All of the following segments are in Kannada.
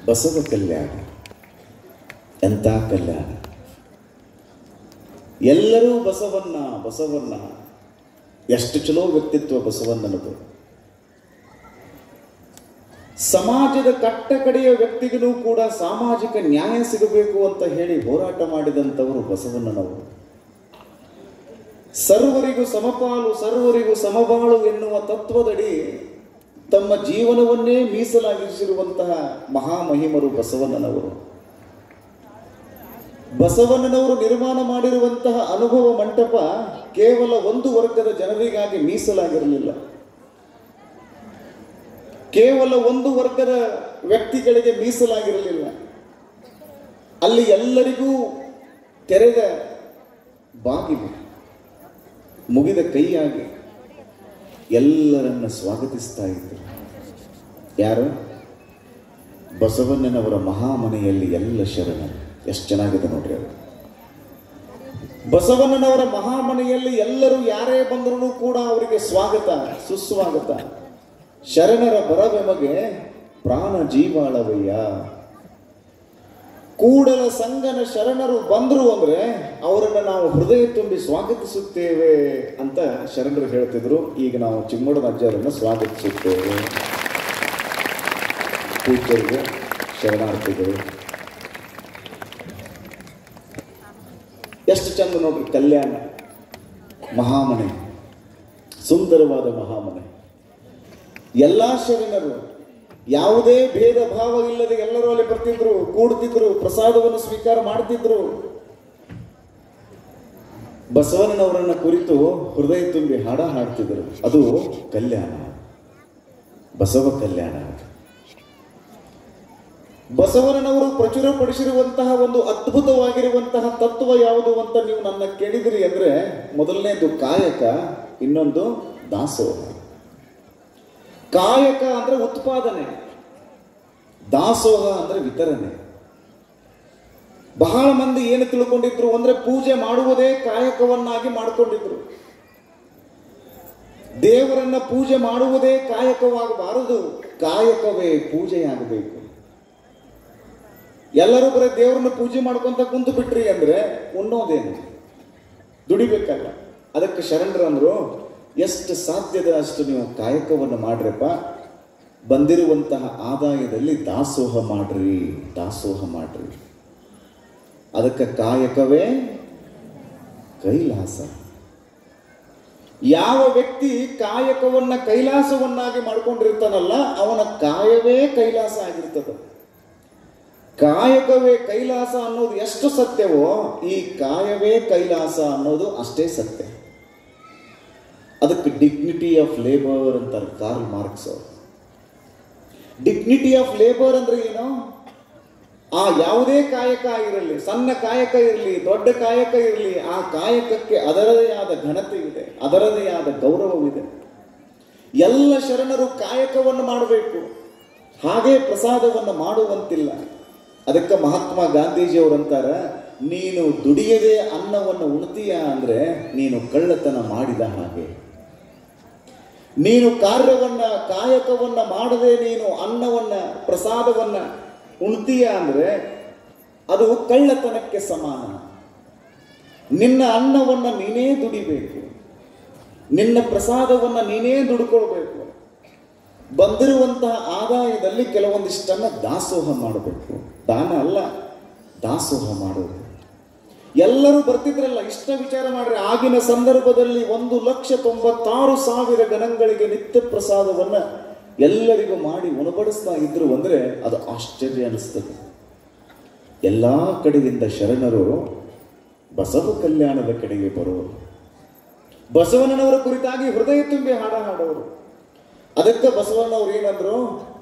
ಬಸವ ಕಲ್ಯಾಣ ಎಂಥ ಕಲ್ಯಾಣ ಎಲ್ಲರೂ ಬಸವಣ್ಣ ಬಸವಣ್ಣ ಎಷ್ಟು ಚಲೋ ವ್ಯಕ್ತಿತ್ವ ಬಸವಣ್ಣನದು ಸಮಾಜದ ಕಟ್ಟ ಕಡೆಯ ವ್ಯಕ್ತಿಗೂ ಕೂಡ ಸಾಮಾಜಿಕ ನ್ಯಾಯ ಸಿಗಬೇಕು ಅಂತ ಹೇಳಿ ಹೋರಾಟ ಮಾಡಿದಂಥವರು ಬಸವಣ್ಣನವರು ಸರ್ವರಿಗೂ ಸಮಪಾಲು ಸರ್ವರಿಗೂ ಸಮಬಾಳು ಎನ್ನುವ ತತ್ವದಡಿ ತಮ್ಮ ಜೀವನವನ್ನೇ ಮೀಸಲಾಗಿಸಿರುವಂತಹ ಮಹಾಮಹಿಮರು ಬಸವಣ್ಣನವರು ಬಸವಣ್ಣನವರು ನಿರ್ಮಾಣ ಮಾಡಿರುವಂತಹ ಅನುಭವ ಮಂಟಪ ಕೇವಲ ಒಂದು ವರ್ಗದ ಜನರಿಗಾಗಿ ಮೀಸಲಾಗಿರಲಿಲ್ಲ ಕೇವಲ ಒಂದು ವರ್ಗದ ವ್ಯಕ್ತಿಗಳಿಗೆ ಮೀಸಲಾಗಿರಲಿಲ್ಲ ಅಲ್ಲಿ ಎಲ್ಲರಿಗೂ ತೆರೆದ ಬಾಗಿಲು ಮುಗಿದ ಕೈಯಾಗಿ ಎಲ್ಲರನ್ನ ಸ್ವಾಗತಿಸ್ತಾ ಇದ್ರು ಯಾರು ಬಸವಣ್ಣನವರ ಮಹಾಮನೆಯಲ್ಲಿ ಎಲ್ಲ ಶರಣರು ಎಷ್ಟು ಚೆನ್ನಾಗಿದೆ ನೋಡ್ರಿ ಅದು ಬಸವಣ್ಣನವರ ಮಹಾಮನೆಯಲ್ಲಿ ಎಲ್ಲರೂ ಯಾರೇ ಬಂದರೂ ಕೂಡ ಅವರಿಗೆ ಸ್ವಾಗತ ಸುಸ್ವಾಗತ ಶರಣರ ಬರಬೆಮಗೆ ಪ್ರಾಣ ಜೀವಾಳವಯ್ಯ ಕೂಡಲ ಸಂಗನ ಶರಣರು ಬಂದರು ಅಂದ್ರೆ ಅವರನ್ನ ನಾವು ಹೃದಯ ತುಂಬಿ ಸ್ವಾಗತಿಸುತ್ತೇವೆ ಅಂತ ಶರಣರು ಹೇಳ್ತಿದ್ರು ಈಗ ನಾವು ಚಿಮ್ಮಡದ ಅಜ್ಜರನ್ನು ಸ್ವಾಗತಿಸುತ್ತೇವೆ ಪೂಜ್ಯರಿಗೆ ಶರಣಾರ್ಥಿಗಳು ಎಷ್ಟು ಚಂದ ನೋಡ್ರಿ ಕಲ್ಯಾಣ ಮಹಾಮನೆ ಸುಂದರವಾದ ಮಹಾಮನೆ ಎಲ್ಲಾ ಶರಣರು ಯಾವುದೇ ಭೇದ ಭಾವ ಇಲ್ಲದೆ ಎಲ್ಲರೂ ಅಲ್ಲಿ ಬರ್ತಿದ್ರು ಕೂಡ್ತಿದ್ರು ಪ್ರಸಾದವನ್ನು ಸ್ವೀಕಾರ ಮಾಡ್ತಿದ್ರು ಬಸವಣ್ಣನವರನ್ನ ಕುರಿತು ಹೃದಯ ತುಂಬಿ ಹಾಡ ಹಾಡ್ತಿದ್ರು ಅದು ಕಲ್ಯಾಣ ಬಸವ ಕಲ್ಯಾಣ ಬಸವಣ್ಣನವರು ಪ್ರಚುರಪಡಿಸಿರುವಂತಹ ಒಂದು ಅದ್ಭುತವಾಗಿರುವಂತಹ ತತ್ವ ಯಾವುದು ಅಂತ ನೀವು ನನ್ನ ಕೇಳಿದ್ರಿ ಅಂದ್ರೆ ಮೊದಲನೇದು ಕಾಯಕ ಇನ್ನೊಂದು ದಾಸೋಹ ಕಾಯಕ ಅಂದ್ರೆ ಉತ್ಪಾದನೆ ದಾಸೋಹ ಅಂದ್ರೆ ವಿತರಣೆ ಬಹಳ ಮಂದಿ ಏನು ತಿಳ್ಕೊಂಡಿದ್ರು ಅಂದ್ರೆ ಪೂಜೆ ಮಾಡುವುದೇ ಕಾಯಕವನ್ನಾಗಿ ಮಾಡಿಕೊಂಡಿದ್ರು ದೇವರನ್ನ ಪೂಜೆ ಮಾಡುವುದೇ ಕಾಯಕವಾಗಬಾರದು ಕಾಯಕವೇ ಪೂಜೆಯಾಗಬೇಕು ಎಲ್ಲರೂ ಬರೀ ದೇವರನ್ನ ಪೂಜೆ ಮಾಡ್ಕೊಂತ ಕುಂತು ಬಿಟ್ರಿ ಅಂದ್ರೆ ಉಣ್ಣೋದೇನು ದುಡಿಬೇಕಲ್ಲ ಅದಕ್ಕೆ ಶರಣರು ಅಂದ್ರು ಎಷ್ಟು ಸಾಧ್ಯದ ಅಷ್ಟು ನೀವು ಕಾಯಕವನ್ನು ಮಾಡ್ರಪ್ಪ ಬಂದಿರುವಂತಹ ಆದಾಯದಲ್ಲಿ ದಾಸೋಹ ಮಾಡ್ರಿ ದಾಸೋಹ ಮಾಡ್ರಿ ಅದಕ್ಕೆ ಕಾಯಕವೇ ಕೈಲಾಸ ಯಾವ ವ್ಯಕ್ತಿ ಕಾಯಕವನ್ನ ಕೈಲಾಸವನ್ನಾಗಿ ಮಾಡ್ಕೊಂಡಿರ್ತಾನಲ್ಲ ಅವನ ಕಾಯವೇ ಕೈಲಾಸ ಆಗಿರ್ತದೆ ಕಾಯಕವೇ ಕೈಲಾಸ ಅನ್ನೋದು ಎಷ್ಟು ಸತ್ಯವೋ ಈ ಕಾಯವೇ ಕೈಲಾಸ ಅನ್ನೋದು ಅಷ್ಟೇ ಸತ್ಯ ಅದಕ್ಕೆ ಡಿಗ್ನಿಟಿ ಆಫ್ ಲೇಬರ್ ಅಂತಾರೆ ಕಾರ್ಲ್ ಮಾರ್ಕ್ಸ್ ಅವರು ಡಿಗ್ನಿಟಿ ಆಫ್ ಲೇಬರ್ ಅಂದ್ರೆ ಏನು ಆ ಯಾವುದೇ ಕಾಯಕ ಇರಲಿ ಸಣ್ಣ ಕಾಯಕ ಇರಲಿ ದೊಡ್ಡ ಕಾಯಕ ಇರಲಿ ಆ ಕಾಯಕಕ್ಕೆ ಅದರದೇ ಆದ ಘನತೆ ಇದೆ ಅದರದೇ ಆದ ಗೌರವವಿದೆ ಎಲ್ಲ ಶರಣರು ಕಾಯಕವನ್ನು ಮಾಡಬೇಕು ಹಾಗೆ ಪ್ರಸಾದವನ್ನು ಮಾಡುವಂತಿಲ್ಲ ಅದಕ್ಕೆ ಮಹಾತ್ಮ ಗಾಂಧೀಜಿಯವರಂತಾರ ನೀನು ದುಡಿಯದೆ ಅನ್ನವನ್ನು ಉಣ್ತೀಯ ಅಂದ್ರೆ ನೀನು ಕಳ್ಳತನ ಮಾಡಿದ ಹಾಗೆ ನೀನು ಕಾರ್ಯವನ್ನ ಕಾಯಕವನ್ನ ಮಾಡದೆ ನೀನು ಅನ್ನವನ್ನ ಪ್ರಸಾದವನ್ನ ಉಣ್ತೀಯ ಅಂದ್ರೆ ಅದು ಕಳ್ಳತನಕ್ಕೆ ಸಮಾನ ನಿನ್ನ ಅನ್ನವನ್ನ ನೀನೇ ದುಡಿಬೇಕು ನಿನ್ನ ಪ್ರಸಾದವನ್ನ ನೀನೇ ದುಡ್ಕೊಳ್ಬೇಕು ಬಂದಿರುವಂತಹ ಆದಾಯದಲ್ಲಿ ಕೆಲವೊಂದಿಷ್ಟನ್ನ ದಾಸೋಹ ಮಾಡಬೇಕು ದಾನ ಅಲ್ಲ ದಾಸೋಹ ಮಾಡೋದು ಎಲ್ಲರೂ ಬರ್ತಿದ್ರಲ್ಲ ಇಷ್ಟ ವಿಚಾರ ಮಾಡ್ರಿ ಆಗಿನ ಸಂದರ್ಭದಲ್ಲಿ ಒಂದು ಲಕ್ಷ ತೊಂಬತ್ತಾರು ಸಾವಿರ ಗಣಗಳಿಗೆ ನಿತ್ಯ ಪ್ರಸಾದವನ್ನ ಎಲ್ಲರಿಗೂ ಮಾಡಿ ಉಣಬಡಿಸ್ತಾ ಇದ್ರು ಅಂದ್ರೆ ಅದು ಆಶ್ಚರ್ಯ ಅನಿಸ್ತದೆ ಎಲ್ಲಾ ಕಡೆಯಿಂದ ಶರಣರು ಬಸವ ಕಲ್ಯಾಣದ ಕಡೆಗೆ ಬರುವರು ಬಸವಣ್ಣನವರ ಕುರಿತಾಗಿ ಹೃದಯ ತುಂಬಿ ಹಾಡ ಹಾಡೋರು ಅದಕ್ಕೆ ಬಸವಣ್ಣವ್ರು ಏನಂದ್ರು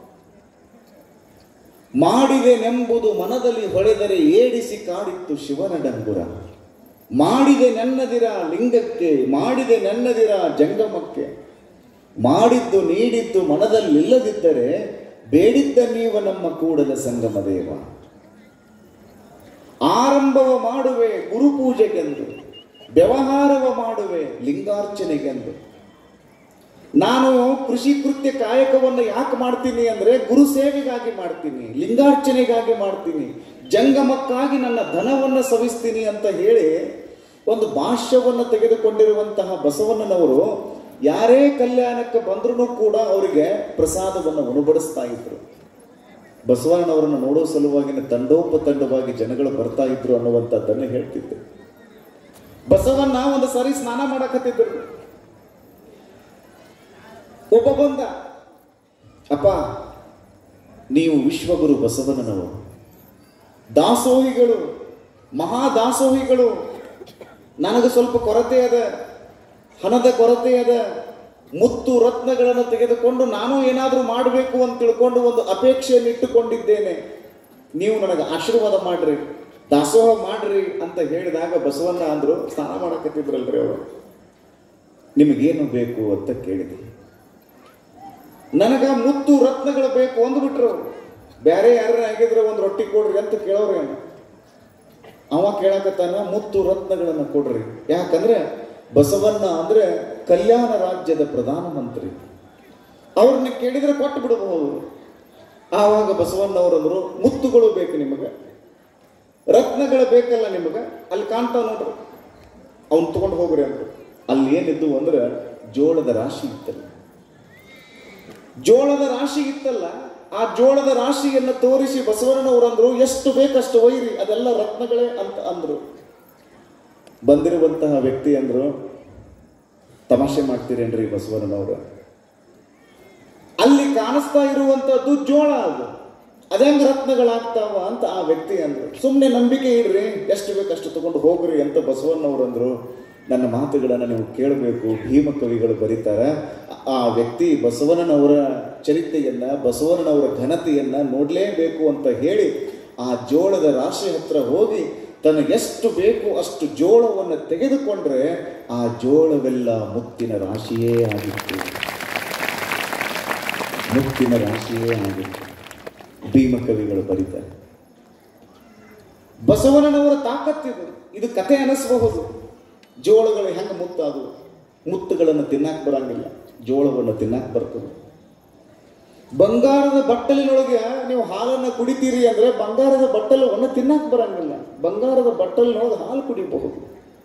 ಮಾಡಿದೆನೆಂಬುದು ಮನದಲ್ಲಿ ಹೊಳೆದರೆ ಏಡಿಸಿ ಕಾಡಿತ್ತು ಶಿವನ ಡಂಗುರ ಮಾಡಿದೆ ನೆನ್ನದಿರ ಲಿಂಗಕ್ಕೆ ಮಾಡಿದೆ ನೆನ್ನದಿರ ಜಂಗಮಕ್ಕೆ ಮಾಡಿದ್ದು ನೀಡಿದ್ದು ಮನದಲ್ಲಿಲ್ಲದಿದ್ದರೆ ಬೇಡಿದ್ದ ನೀವ ನಮ್ಮ ಕೂಡಲ ಸಂಗಮ ದೇವ ಆರಂಭವ ಮಾಡುವೆ ಗುರುಪೂಜೆಗೆಂದು ವ್ಯವಹಾರವ ಮಾಡುವೆ ಲಿಂಗಾರ್ಚನೆಗೆಂದು ನಾನು ಕೃಷಿ ಕೃತ್ಯ ಕಾಯಕವನ್ನು ಯಾಕೆ ಮಾಡ್ತೀನಿ ಅಂದ್ರೆ ಗುರು ಸೇವೆಗಾಗಿ ಮಾಡ್ತೀನಿ ಲಿಂಗಾರ್ಚನೆಗಾಗಿ ಮಾಡ್ತೀನಿ ಜಂಗಮಕ್ಕಾಗಿ ನನ್ನ ಧನವನ್ನು ಸವಿಸ್ತೀನಿ ಅಂತ ಹೇಳಿ ಒಂದು ಭಾಷ್ಯವನ್ನು ತೆಗೆದುಕೊಂಡಿರುವಂತಹ ಬಸವಣ್ಣನವರು ಯಾರೇ ಕಲ್ಯಾಣಕ್ಕೆ ಬಂದ್ರೂ ಕೂಡ ಅವರಿಗೆ ಪ್ರಸಾದವನ್ನು ಉಣಬಡಿಸ್ತಾ ಇದ್ರು ಬಸವಣ್ಣನವರನ್ನು ನೋಡೋ ಸಲುವಾಗಿ ತಂಡೋಪತಂಡವಾಗಿ ಜನಗಳು ಬರ್ತಾ ಇದ್ರು ಅನ್ನುವಂಥದ್ದನ್ನು ಹೇಳ್ತಿದ್ದೆ ಬಸವಣ್ಣ ಒಂದು ಸಾರಿ ಸ್ನಾನ ಮಾಡಕತ್ತಿದ್ರು ಒಬ್ಬ ಬಂದ ಅಪ್ಪ ನೀವು ವಿಶ್ವಗುರು ಬಸವಣ್ಣನವರು ದಾಸೋಹಿಗಳು ಮಹಾ ದಾಸೋಹಿಗಳು ನನಗೆ ಸ್ವಲ್ಪ ಕೊರತೆ ಅದ ಹಣದ ಕೊರತೆ ಅದ ಮುತ್ತು ರತ್ನಗಳನ್ನು ತೆಗೆದುಕೊಂಡು ನಾನು ಏನಾದರೂ ಮಾಡಬೇಕು ಅಂತ ತಿಳ್ಕೊಂಡು ಒಂದು ಅಪೇಕ್ಷೆಯನ್ನು ಇಟ್ಟುಕೊಂಡಿದ್ದೇನೆ ನೀವು ನನಗೆ ಆಶೀರ್ವಾದ ಮಾಡ್ರಿ ದಾಸೋಹ ಮಾಡ್ರಿ ಅಂತ ಹೇಳಿದಾಗ ಬಸವಣ್ಣ ಅಂದ್ರು ಸ್ನಾನ ಮಾಡಕತ್ತಿದ್ರಲ್ರಿ ಅವರು ನಿಮಗೇನು ಬೇಕು ಅಂತ ಕೇಳಿದೆ ನನಗ ಮುತ್ತು ರತ್ನಗಳು ಬೇಕು ಅಂದ್ಬಿಟ್ರು ಬೇರೆ ಯಾರ ಆಗಿದ್ರೆ ಒಂದು ರೊಟ್ಟಿ ಕೊಡ್ರಿ ಅಂತ ಕೇಳೋರಿ ಅವನು ಅವ ಕೇಳಕತ್ತಾನ ಮುತ್ತು ರತ್ನಗಳನ್ನು ಕೊಡ್ರಿ ಯಾಕಂದ್ರೆ ಬಸವಣ್ಣ ಅಂದ್ರೆ ಕಲ್ಯಾಣ ರಾಜ್ಯದ ಪ್ರಧಾನಮಂತ್ರಿ ಅವ್ರನ್ನ ಕೇಳಿದ್ರೆ ಕೊಟ್ಟು ಬಿಡಬಹುದು ಆವಾಗ ಬಸವಣ್ಣವರಂದ್ರು ಮುತ್ತುಗಳು ಬೇಕು ನಿಮಗೆ ರತ್ನಗಳು ಬೇಕಲ್ಲ ನಿಮಗೆ ಅಲ್ಲಿ ಕಾಣ್ತಾವ ನೋಡ್ರಿ ಅವ್ನು ತಗೊಂಡು ಹೋಗ್ರಿ ಅಂದ್ರು ಅಲ್ಲಿ ಏನಿದ್ದು ಅಂದ್ರೆ ಜೋಳದ ರಾಶಿ ಇತ್ತಲ್ಲ ಜೋಳದ ರಾಶಿ ಇತ್ತಲ್ಲ ಆ ಜೋಳದ ರಾಶಿಯನ್ನು ತೋರಿಸಿ ಬಸವಣ್ಣನವರಂದ್ರು ಎಷ್ಟು ಬೇಕಷ್ಟು ಒಯ್ರಿ ಅದೆಲ್ಲ ರತ್ನಗಳೇ ಅಂತ ಅಂದ್ರು ಬಂದಿರುವಂತಹ ವ್ಯಕ್ತಿ ಅಂದ್ರು ತಮಾಷೆ ಮಾಡ್ತೀರೇನ್ರಿ ಬಸವಣ್ಣನವರು ಅಲ್ಲಿ ಕಾಣಿಸ್ತಾ ಇರುವಂತದ್ದು ಜೋಳ ಅದು ಅದಂಗ ರತ್ನಗಳಾಗ್ತಾವ ಅಂತ ಆ ವ್ಯಕ್ತಿ ಅಂದ್ರು ಸುಮ್ಮನೆ ನಂಬಿಕೆ ಇಡ್ರಿ ಎಷ್ಟು ಬೇಕಷ್ಟು ತಗೊಂಡು ಹೋಗ್ರಿ ಅಂತ ಬಸವಣ್ಣವ್ರು ಅಂದ್ರು ನನ್ನ ಮಾತುಗಳನ್ನು ನೀವು ಕೇಳಬೇಕು ಭೀಮ ಕವಿಗಳು ಬರೀತಾರೆ ಆ ವ್ಯಕ್ತಿ ಬಸವಣ್ಣನವರ ಚರಿತ್ರೆಯನ್ನ ಬಸವಣ್ಣನವರ ಘನತೆಯನ್ನ ನೋಡಲೇಬೇಕು ಅಂತ ಹೇಳಿ ಆ ಜೋಳದ ರಾಶಿ ಹತ್ರ ಹೋಗಿ ತನಗೆಷ್ಟು ಬೇಕು ಅಷ್ಟು ಜೋಳವನ್ನು ತೆಗೆದುಕೊಂಡ್ರೆ ಆ ಜೋಳವೆಲ್ಲ ಮುತ್ತಿನ ರಾಶಿಯೇ ಆಗಿತ್ತು ಮುತ್ತಿನ ರಾಶಿಯೇ ಆಗಿತ್ತು ಭೀಮ ಕವಿಗಳು ಬರೀತಾರೆ ಬಸವಣ್ಣನವರ ತಾಕತ್ತಿದು ಇದು ಕಥೆ ಅನಿಸಬಹುದು ಜೋಳಗಳು ಹೆಂಗೆ ಮುತ್ತಾದವು ಮುತ್ತುಗಳನ್ನು ತಿನ್ನಕ್ ಬರಂಗಿಲ್ಲ ಜೋಳವನ್ನು ತಿನ್ನಕ್ ಬರ್ತದೆ ಬಂಗಾರದ ಬಟ್ಟಲಿನೊಳಗೆ ನೀವು ಹಾಲನ್ನು ಕುಡಿತೀರಿ ಅಂದ್ರೆ ಬಂಗಾರದ ಬಟ್ಟಲವನ್ನು ತಿನ್ನಕ್ ಬರಂಗಿಲ್ಲ ಬಂಗಾರದ ಬಟ್ಟಲಿನೊಳಗೆ ಹಾಲು ಕುಡಿಬಹುದು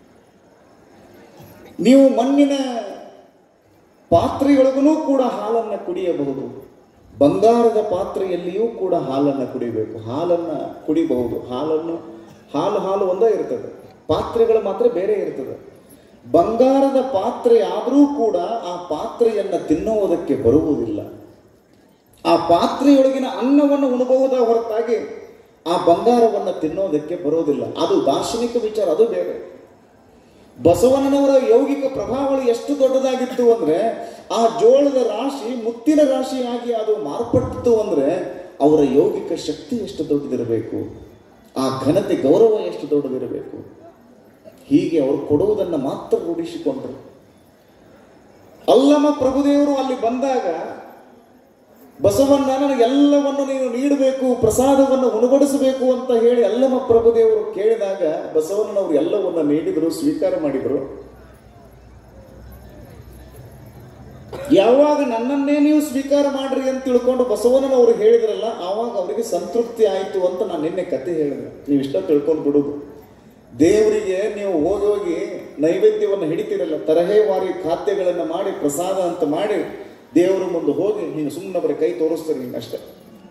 ನೀವು ಮಣ್ಣಿನ ಪಾತ್ರೆಯೊಳಗೂ ಕೂಡ ಹಾಲನ್ನು ಕುಡಿಯಬಹುದು ಬಂಗಾರದ ಪಾತ್ರೆಯಲ್ಲಿಯೂ ಕೂಡ ಹಾಲನ್ನು ಕುಡಿಬೇಕು ಹಾಲನ್ನು ಕುಡಿಬಹುದು ಹಾಲನ್ನು ಹಾಲು ಹಾಲು ಒಂದೇ ಇರ್ತದೆ ಪಾತ್ರೆಗಳು ಮಾತ್ರ ಬೇರೆ ಇರ್ತದೆ ಬಂಗಾರದ ಪಾತ್ರೆ ಆದರೂ ಕೂಡ ಆ ಪಾತ್ರೆಯನ್ನು ತಿನ್ನುವುದಕ್ಕೆ ಬರುವುದಿಲ್ಲ ಆ ಪಾತ್ರೆಯೊಳಗಿನ ಅನ್ನವನ್ನು ಉಣಬಹುದ ಹೊರತಾಗಿ ಆ ಬಂಗಾರವನ್ನು ತಿನ್ನೋದಕ್ಕೆ ಬರೋದಿಲ್ಲ ಅದು ದಾರ್ಶನಿಕ ವಿಚಾರ ಅದು ಬೇರೆ ಬಸವಣ್ಣನವರ ಯೌಗಿಕ ಪ್ರಭಾವಗಳು ಎಷ್ಟು ದೊಡ್ಡದಾಗಿತ್ತು ಅಂದ್ರೆ ಆ ಜೋಳದ ರಾಶಿ ಮುತ್ತಿನ ರಾಶಿಯಾಗಿ ಅದು ಮಾರ್ಪಟ್ಟಿತ್ತು ಅಂದ್ರೆ ಅವರ ಯೌಗಿಕ ಶಕ್ತಿ ಎಷ್ಟು ದೊಡ್ಡದಿರಬೇಕು ಆ ಘನತೆ ಗೌರವ ಎಷ್ಟು ದೊಡ್ಡದಿರಬೇಕು ಹೀಗೆ ಅವರು ಕೊಡುವುದನ್ನು ಮಾತ್ರ ರೂಢಿಸಿಕೊಂಡ್ರು ಅಲ್ಲಮ ಪ್ರಭುದೇವರು ಅಲ್ಲಿ ಬಂದಾಗ ಬಸವಣ್ಣ ನನಗೆಲ್ಲವನ್ನು ನೀನು ನೀಡಬೇಕು ಪ್ರಸಾದವನ್ನು ಉಣಬಡಿಸಬೇಕು ಅಂತ ಹೇಳಿ ಅಲ್ಲಮ ಪ್ರಭುದೇವರು ಕೇಳಿದಾಗ ಬಸವಣ್ಣನವರು ಎಲ್ಲವನ್ನು ನೀಡಿದರು ಸ್ವೀಕಾರ ಮಾಡಿದರು ಯಾವಾಗ ನನ್ನನ್ನೇ ನೀವು ಸ್ವೀಕಾರ ಮಾಡ್ರಿ ಅಂತ ತಿಳ್ಕೊಂಡು ಬಸವಣ್ಣನವರು ಹೇಳಿದ್ರಲ್ಲ ಆವಾಗ ಅವರಿಗೆ ಸಂತೃಪ್ತಿ ಆಯಿತು ಅಂತ ನಾನು ನಿನ್ನೆ ಕತೆ ಹೇಳಿದೆ ನೀವು ಇಷ್ಟ ತಿಳ್ಕೊಂಡು ಬಿಡುದು ದೇವರಿಗೆ ನೀವು ಹೋಗಿ ಹೋಗಿ ನೈವೇದ್ಯವನ್ನು ಹಿಡಿತೀರಲ್ಲ ತರಹೇವಾರಿ ಖಾದ್ಯಗಳನ್ನು ಮಾಡಿ ಪ್ರಸಾದ ಅಂತ ಮಾಡಿ ದೇವರ ಮುಂದೆ ಹೋಗಿ ಹಿಂಗೆ ಸುಮ್ಮನೆ ಬರೀ ಕೈ ತೋರಿಸ್ತಾರೆ ಹಿಂಗೆ ಅಷ್ಟೇ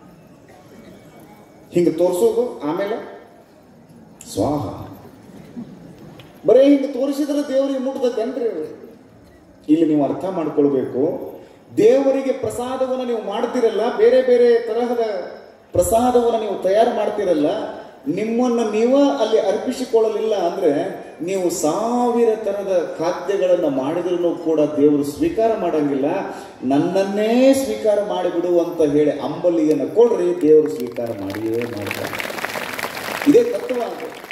ಹಿಂಗೆ ತೋರಿಸೋದು ಆಮೇಲೆ ಸ್ವಾಹ ಬರೀ ಹಿಂಗೆ ತೋರಿಸಿದ್ರೆ ದೇವರಿಗೆ ಮುಟ್ದಕ್ಕನ್ರಿ ಇಲ್ಲಿ ನೀವು ಅರ್ಥ ಮಾಡ್ಕೊಳ್ಬೇಕು ದೇವರಿಗೆ ಪ್ರಸಾದವನ್ನು ನೀವು ಮಾಡ್ತಿರಲ್ಲ ಬೇರೆ ಬೇರೆ ತರಹದ ಪ್ರಸಾದವನ್ನು ನೀವು ತಯಾರು ಮಾಡ್ತಿರಲ್ಲ ನಿಮ್ಮನ್ನು ನೀವ ಅಲ್ಲಿ ಅರ್ಪಿಸಿಕೊಳ್ಳಲಿಲ್ಲ ಅಂದ್ರೆ ನೀವು ಸಾವಿರ ತರದ ಖಾದ್ಯಗಳನ್ನು ಮಾಡಿದ್ರೂ ಕೂಡ ದೇವರು ಸ್ವೀಕಾರ ಮಾಡಂಗಿಲ್ಲ ನನ್ನನ್ನೇ ಸ್ವೀಕಾರ ಮಾಡಿಬಿಡು ಅಂತ ಹೇಳಿ ಅಂಬಲಿಯನ್ನು ಕೊಡ್ರಿ ದೇವರು ಸ್ವೀಕಾರ ಮಾಡಿಯೇ ಮಾಡ್ತಾರೆ ಇದೇ ತತ್ವ ಅದು